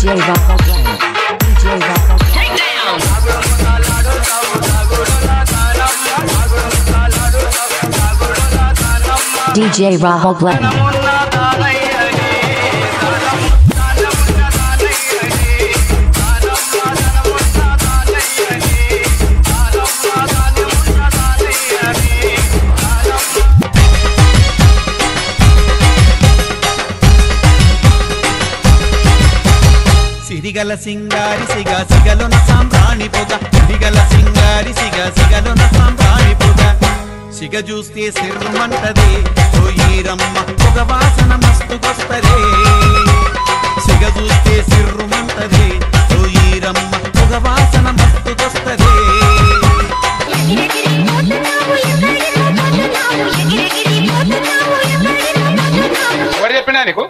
DJ Rocco Glenn. DJ Rocco Glenn. DJ Rahul Glenn. సిరిగల సింగారి సిగ సిగలున సాంబ్రాణి పొగ సిరిగల సింగారి సిగ సిగలున సాంబ్రాణి పొగ సిగ చూస్తే సిర్రుమంటదే సోయీరమ్మ పొగ వాసన మస్తుకొస్తదే సిగ చూస్తే సిర్రుమంటదే సోయీరమ్మ పొగ వాసన మస్తుకొస్తదే ఎవరు చెప్పినా నీకు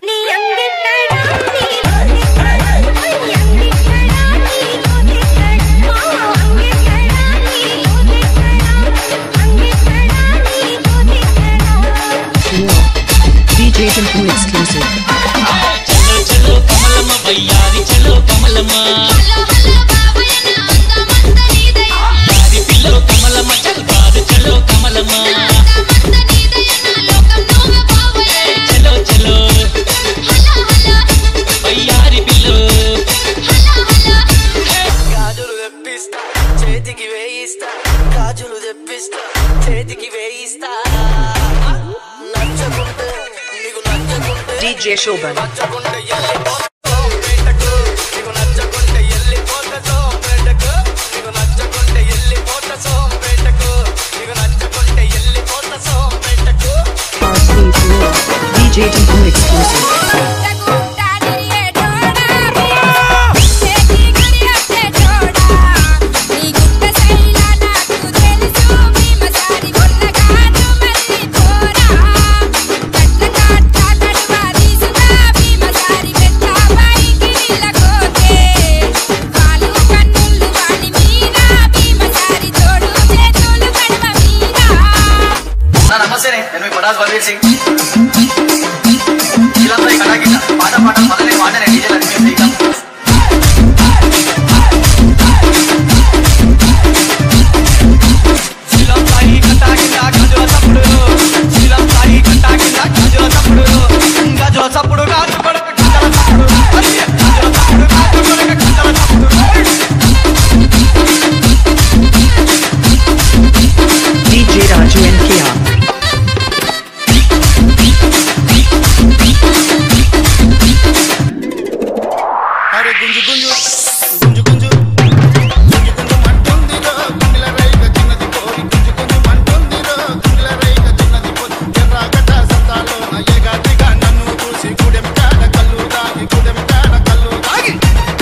DJ Timku exclusive. చలో చలో కమలమ్మ వయ్యారి చలో కమలమ్మ యారి పిల్లో కమలమ్మ చల్ బాదు చలో కమలమ్మ చలో చలో వయ్యారి పిల్లో గాజులు తెప్పిస్తా చేతికి వేయిస్తా గాజులు తెప్పిస్తా చేతికి వేయిస్తా నచ్చకుంటే నీకు నచ్చకుంటే DJ Shobhan. నచ్చకుంటే ఎల్లిపో సోంపేటకు నీకు నచ్చకుంటే ఎల్లిపోత సోంపేటకు నీకు నచ్చకుంటే ఎల్లిపోత సోంపేటకు నీకు నచ్చకుంటే ఎల్లిపోత సోంపేటకు DJ Timku exclusive. నా నమస్తే నేను మీ పటాస్ బల్వీర్ సింగ్ వీళ్ళంతా ఈ కళాకి పాట పాట మొదలై మాట నేను డీజే లక్ష్మీ శ్రీకాంత్ శ్రీరామ్ సాయి కట్టాకి నా గజుల తప్పుడు శ్రీరామ్ సాయి కట్టాకి నా గజుల తప్పుడు గజుల తప్పుడు గాజు కొడక గజుల తప్పుడు అయ్య, గజుల తప్పుడు గాజు కొడక గజుల తప్పుడు DJ Raju and Kia. అరే గుంజు గుంజు గుంజు గుంజు గుంజు గుంజు మంటుందిరో గుండెల రైగ చిన్నది కోరి గుంజు గుంజు మంటుందిరో గుండెల రైగ చిన్నది కోరి ఎర్రగడ్డ సంతాలోన ఎగాదిగా నన్ను చూసి గుడెం కాడ కల్లు దాగి గుడెం కాడ కల్లు దాగి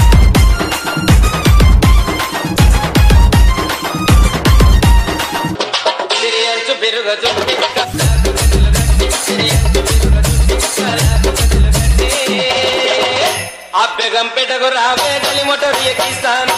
తిరియంచు పెరుగజు ఆ బెగం పెట్టకు రావే గలి మోటార్ ఎక్కిస్తాను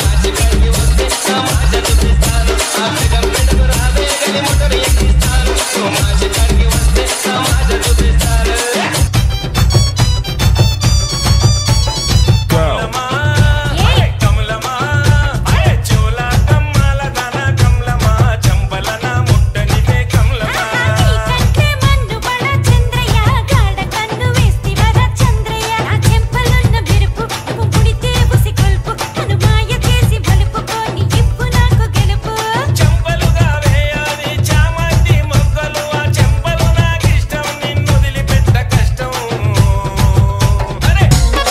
చెంపలుగా వేయాలి చామంతి మొక్కలు ఆ చెంపలు నాకిష్టం నిన్ను వదిలిపెట్ట కష్టం అరే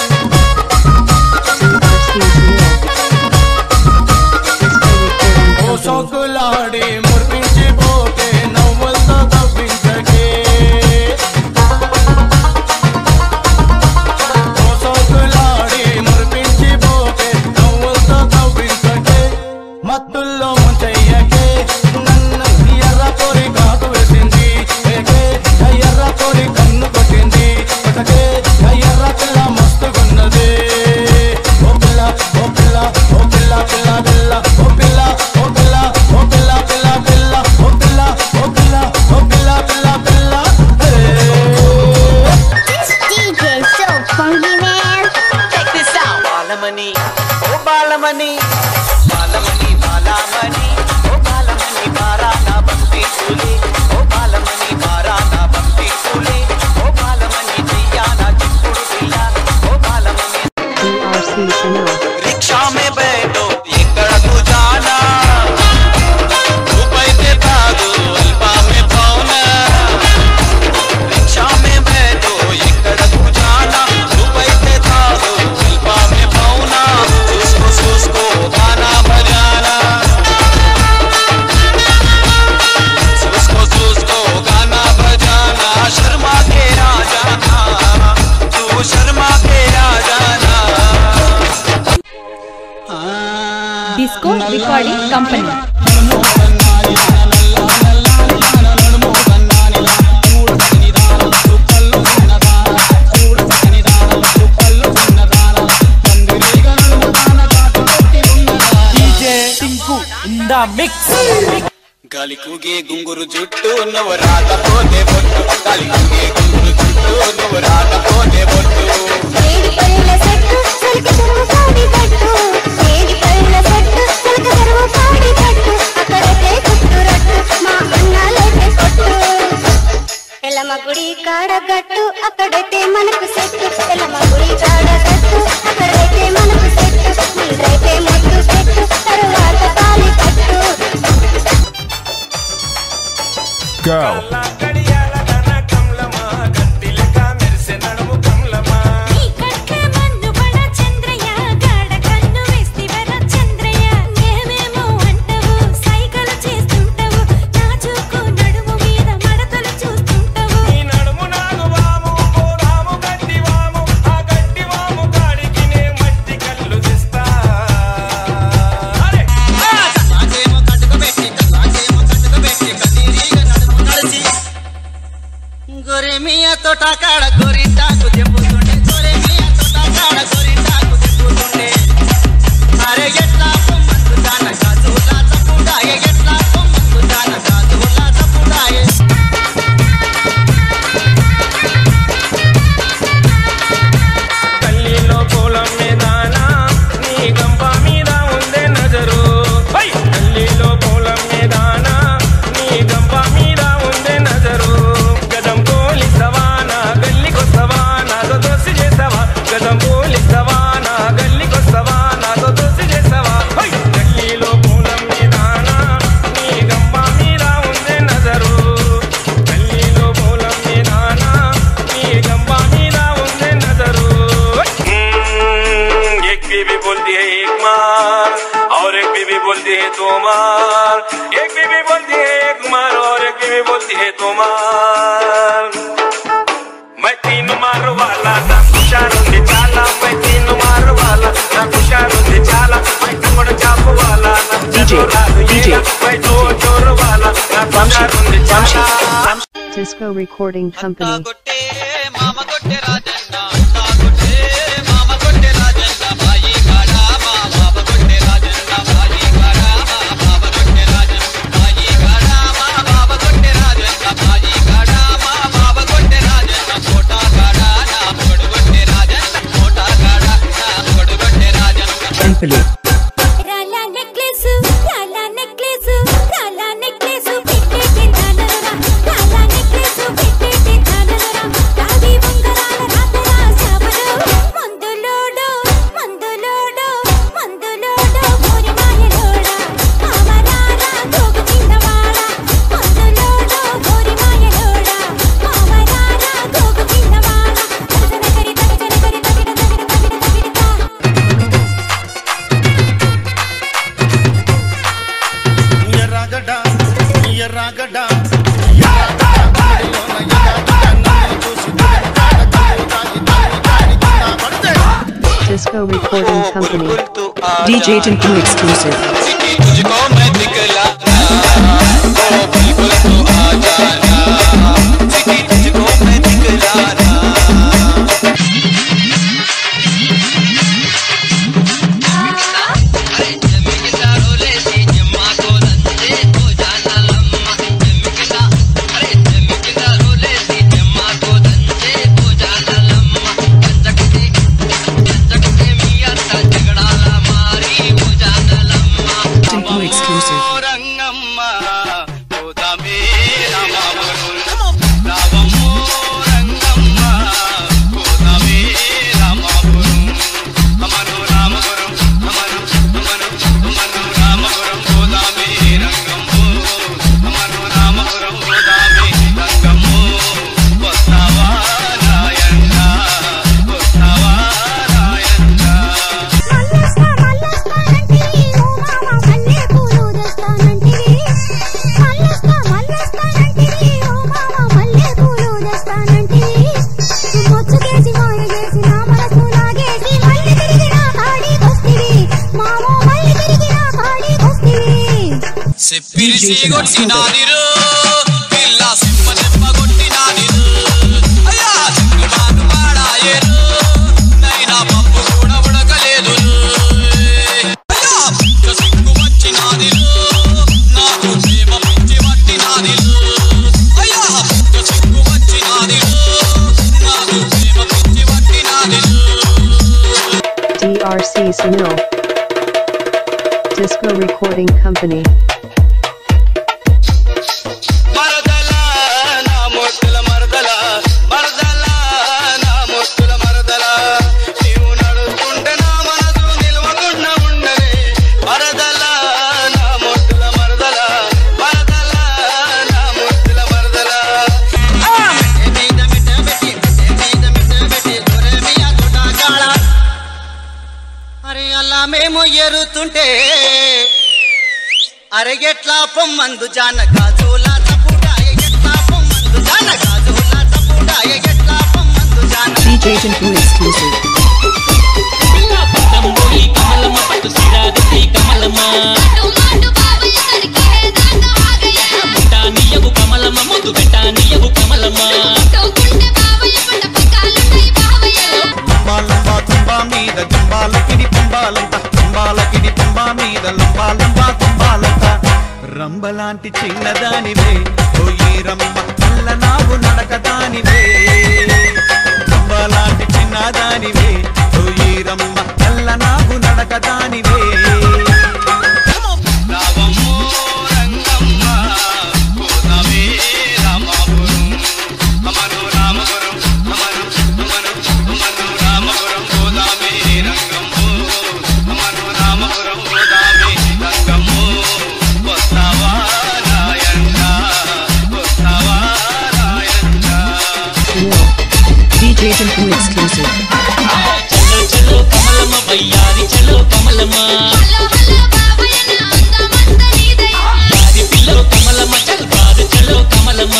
ఓ సోకులాడి మురిపించి పోతే నవ్వులతో తవ్వించకే ఓ సోకులాడి మురిపించి పోతే నవ్వులతో తవ్వించకే మత్తుల్లో ముంచెయ్యకే నన్ను ఎర్ర పొరి కాకు వేసింది ఏకే ఎర్ర పొరి కన్ను కొట్టింది కొట్టకే ఎర్ర పిల్ల మస్తుగున్నది ఓ పిల్ల ఓ పిల్ల ఓ పిల్ల పిల్ల పిల్ల ఓ పిల్ల ఓ పిల్ల ఓ పిల్ల పిల్ల Recording Company. గాలి కూగే గుంగురు జుట్టు నువ్వు రాకపోతే బొట్టు గాలి కూగే గుంగురు జుట్టు నువ్వు రాకపోతే బొట్టు ఏడి పళ్ళ సెట్టు చిలక చెరువు పాడి కట్టు ఏడి పళ్ళ సెట్టు చిలక చెరువు పాడి కట్టు అక్కడైతే కుట్టు రట్టు మా అన్నాలైతే కొట్టు ఎలమ గుడి కాడ గట్టు అక్కడైతే మనకు సెట్టు ఎలమ గుడి కాడ గట్టు అక్కడైతే మనకు సెట్టు మీరైతే ముట్టు పెట్టు తరువాత తాలి కట్టు Go. ఈ కట్ల మందు బడ చంద్రయ్య గాడ కన్ను వేస్తివర చంద్రయ్య ఏమేమో అంటావు సైకిల్ చేస్తుంటావు నాజుకు నడుము మీద మడతలు చూస్తుంటావు గొరెమియా తోట కాడ గోరింటాకు చెప్పుతుండే గొరెమియా తోట కాడ గోరింటాకు చెప్పుతుండే అరే ఎట్లా పొమ్మందు దాన కాదులా తప్పుడాయే ఎట్లా పొమ్మందు దాన కాదులా తప్పుడాయే తల్లిలో పొలం మీదానా నీ గంప మీద ఉందే నజరు హై! తల్లిలో పొలం మీదానా నీ గంప మీద ఉందే నజరు గజం పోలిస్తవా నా గల్లికొస్తవా నాతో దోసి చేస్తావా గజం పోలిస్తవా నా గల్లికొస్తవా నాతో దోసి చేస్తావా హై! తల్లిలో పొలం మీదానా నీ గంప మీద ఉందే నజరు తల్లిలో పొలం మీదానా నీ గంప మీద ఉందే నజరు हम्म, एक बीबी बोलती है एक मार और एक बीबी बोलती है दो मार एक बीबी बोलती है एक मार और एक बीबी बोलती है दो मार मैं तीन मार वाला ना खुशारुंदी चाला मैं तीन मार वाला ना खुशारुंदी चाला मैं टुकड़ चाप वाला ना DJ, DJ, मैं दो चोर वाला ना खुशारुंदी चाला Disco Recording Company. కొట్టే మామ కొట్టే రాజన్న అంతా కొట్టే మామ కొట్టే రాజన్న బాయి కాడా మా బాబ కొట్టే రాజన్న బాయి కాడా మా బాబ కొట్టే రాజన్న బాయి కాడా మా బాబ కొట్టే రాజన్న బాయి కాడా మా బాబ కొట్టే రాజన్న కోటా కాడా నా కొడు కొట్టే రాజన్న కోటా కాడా నా కొడు కొట్టే రాజన్న రాలా నెక్లెస్ రాలా నెక్లెస్ రాలా నెక్లెస్ పెట్టేటి ధానరా రాలా నెక్లెస్ పెట్టేటి ధానరా రావి ఉంగరాల రాతరా సాబరు మందులోడు మందులోడు మందులోడు గోరి మాయలోడా మామరారా గోగు చిన్నవాడా మందులోడు గోరి మాయలోడా మామరారా గోగు చిన్నవాడా తగజన కరి తగజన కరి తగిడ తగిడ తగిడ తగిడ ఎర్రగడ్డ ఎర్రగడ్డ ఎర్రగడ్డ నన్ను చూసి తాగి తాగి తాగి తాగి పడితే Disco Recording Company. DJ Tinku exclusive. तुझको मैं दिखला ओ बिल्कुल तू आ जाना सिटी तुझको मैं दिखलाना अरे जमिकला रोले सी जम्मा को नंदे को जाना लम्मा जमिकला अरे जमिकला रोले सी जम्मा को नंदे को जाना लम्मा कंजकते कंजकते मिया ता झगड़ा ला मारी को जाना लम्मा సెప్పిరిసి కొట్టినాదిరు పిల్ల సింప దెబ్బ కొట్టినాదిరు అయ్యా సిగ్గుమాను పాడాయేరు నైనా పప్పు కూడా ఉడకలేదు అయ్యా పిచ్చ సిగ్గు వచ్చినాదిరు నాకు ప్రేమ పిచ్చి పట్టినాదిరు అయ్యా పిచ్చ సిగ్గు వచ్చినాదిరు నాకు ప్రేమ పిచ్చి పట్టినాదిరు DRC Sunil. Disco Recording Company. మరదల నా మొట్టుల మరదల మరదల నా మొట్టుల మరదల నీవు నడుస్తుంటే నా మనసు నిలవకుండా ఉండలే మరదల నా మొట్టుల మరదల మరదల నా మొట్టుల మరదల మీద మిట్ట పెట్టి మీద మిట్ట పెట్టి ఒరే మియా తోటకాడ అరే అలా మేము ఎరుతుంటే అరగెట్లా పొమ్మందు జానక జోలా తప్పుడా ఎగెట్లా పొమ్మందు జానక జోలా తప్పుడా ఎగెట్లా పొమ్మందు జానక DJ Jinku exclusive. పట్టంబోయి కమలమ్మ పట్టు సిరాగతి కమలమ్మ పెట్టానీయవు కమలమ్మ ముద్దు పెట్టానీయవు కమలమ్మ లంబా తుంబా మీద తుంబాలకిడి తుంబాలంత తుంబాలకిడి తుంబా మీద లంబా లంబా తుంబాలంత రంబలాంటి చిన్నదానివే ఓయి రంబ నల్ల నావు నడకదానివే రంబలాంటి చిన్నదానివే ఓయి రంబ నల్ల నావు నడకదానివే రావమ్మో రంగమ్మ కోదమే రామాపురం అమను రామపురం అమను అమను అమను రామపురం కోదామే రంగమ్మో అమను రామపురం కోదామే రంగమ్మో వస్తావా రాయంట వస్తావా రాయంట Sunil. DJ Jinku exclusive. చలో చలో కమలమ్మ వయ్యారి చలో కమలమ్మ యారి పిల్లో కమలమ్మ చల్ బారు చలో కమలమ్మ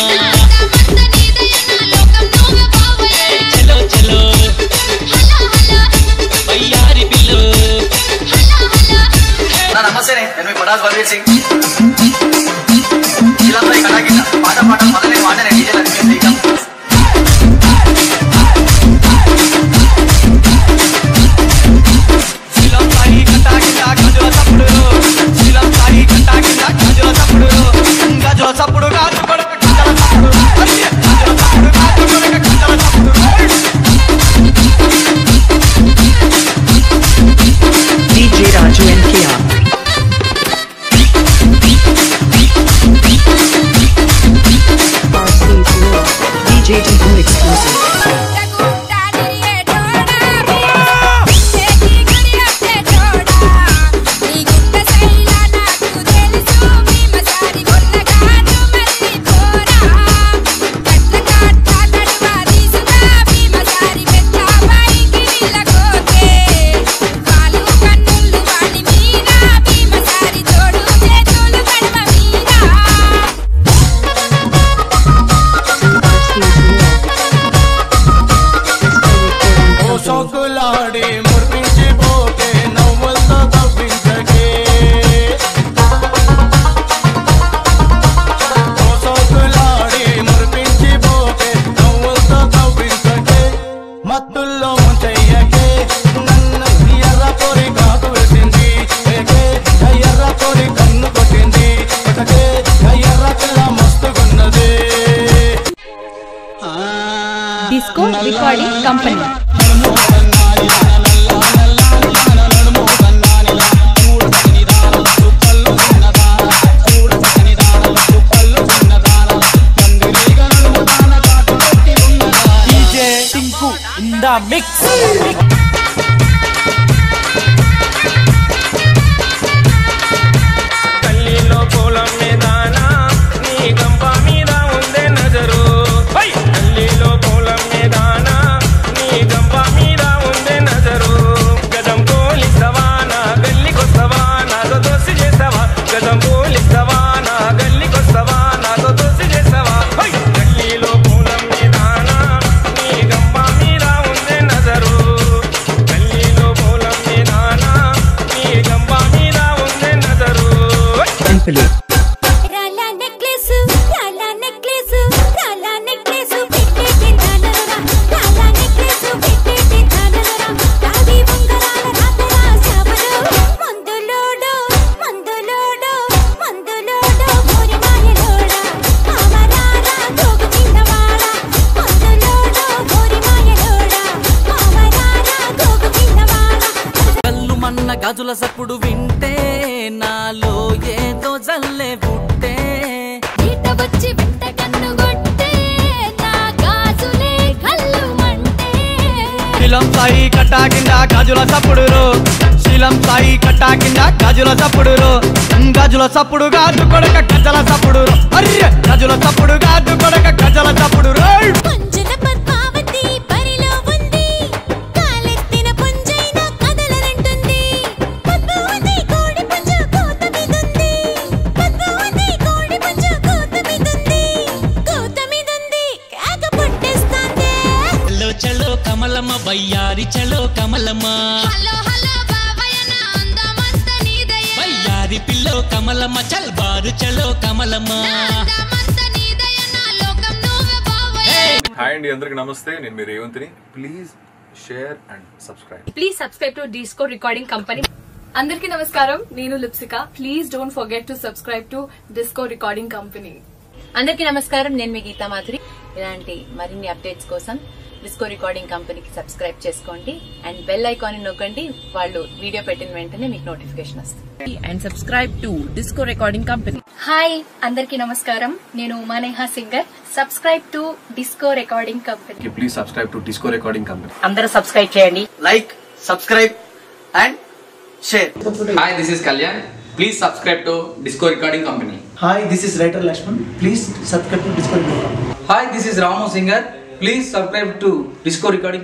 చలో చలో వయ్యారి పిల్లో నమస్తే నేను మీ పడాస్ బల్వీర్ సింగ్ వీళ్ళందరూ ఇక్కడ కింద పాట పాట మొదలై వాడిన డీజే లక్ష్మీ శ్రీకాంత్ శిలం సాయి కట్టా కింద గజుల తప్పుడు శిలం సాయి కట్టా కింద గజుల తప్పుడు గజుల తప్పుడు గాజు కొడక గజుల తప్పుడు గజుల తప్పుడు గాజు కొడక గజుల తప్పుడు DJ Raju and Kia. RC Sunil. DJ Jinku exclusive. RC Sunil. Disco Recording Company. సోకులాడి మురిపించి పోకే నవ్వులతో తప్పించకే ఓ సోకులాడి మురిపించి పోకే నవ్వులతో తప్పించకే మత్తుల్లో ముంచెయ్యకే నన్ను ఎర్ర పొరి కాకు వేసింది ఏకే ఎర్ర పొరి కన్ను కొట్టింది ఒకటే ఎర్ర పిల్ల మస్తుగున్నది డిస్కో రికార్డింగ్ కంపెనీ తల్లిలో పొలం మీదానా నీ గంప మీద ఉందే నజరు హై! తల్లిలో పొలం మీదానా నీ గంప మీద ఉందే నజరు గజం పోలిస్తావా నా గల్లికొస్తావా నాతో దోసి చేస్తావా గజం పోలిస్తావా నా గల్లికొస్తావా నాతో దోసి చేస్తావా హై! తల్లిలో పొలం మీదానా నీ గంప మీద ఉందే నజరు తల్లిలో పొలం మీదానా నీ గంప మీద ఉందే నజరు హై! Empoli. గాజుల సప్పుడు వింటే నాలో ఏదో జల్లే పుట్టే ఈట వచ్చి వెంట కన్ను కొట్టే నా గాజులే కళ్ళు మంటే శీలం సాయి కట్టా కింద గాజుల సప్పుడు రో శీలం సాయి కట్టా కింద గాజుల సప్పుడు రో గాజుల సప్పుడు గాజు కొడక గజల సప్పుడు రో అర్రె గాజుల సప్పుడు గాజు కొడక గజల సప్పుడు రో పుంజన పద్మావతి పరిలో ఉంది కాలెత్తిన పుంజైన కదలనంటుంది పద్మావతి కోడి పుంజ కోత మీదుంది పద్మావతి కోడి పుంజ కోత మీదుంది కోత మీదుంది కేక పుట్టేస్తాందే చలో చలో కమలమ్మ బయ్యారి చలో కమలమ్మ హలో హలో బాబాయ్ నా అందమంతా నీదయే బయ్యారి పిల్లో కమలమ్మ చల్ బారు చలో కమలమ్మ అందమంతా నీదయే నా లోకం నువ్వే బాబాయ్ హాయ్ అండి అందరికి నమస్తే నేను మీ రేవంత్ని please share and subscribe please subscribe to Disco Recording Company అందరికీ నమస్కారం నేను Lipsika please don't forget to subscribe to Disco Recording Company అందరికీ నమస్కారం నేను మీ గీతా మాధురి ఇలాంటి మరిన్ని అప్డేట్స్ కోసం డిస్కో రికార్డింగ్ కంపెనీకి సబ్స్క్రైబ్ చేసుకోండి అండ్ బెల్ ఐకాన్ నొక్కండి వాళ్ళు వీడియో పెట్టిన వెంటనే మీకు నోటిఫికేషన్ వస్తుంది and subscribe to Disco Recording Company hi అందరికీ నమస్కారం నేను Umaneha singer subscribe to Disco Recording Company please subscribe to Disco Recording Company అందరూ సబ్స్క్రైబ్ చేయండి like subscribe and share hi this is Kalyan please subscribe to Disco Recording Company Hi, this is writer Lakshman. Please subscribe to Discord. Hi this is Ramu singer please subscribe to Disco recording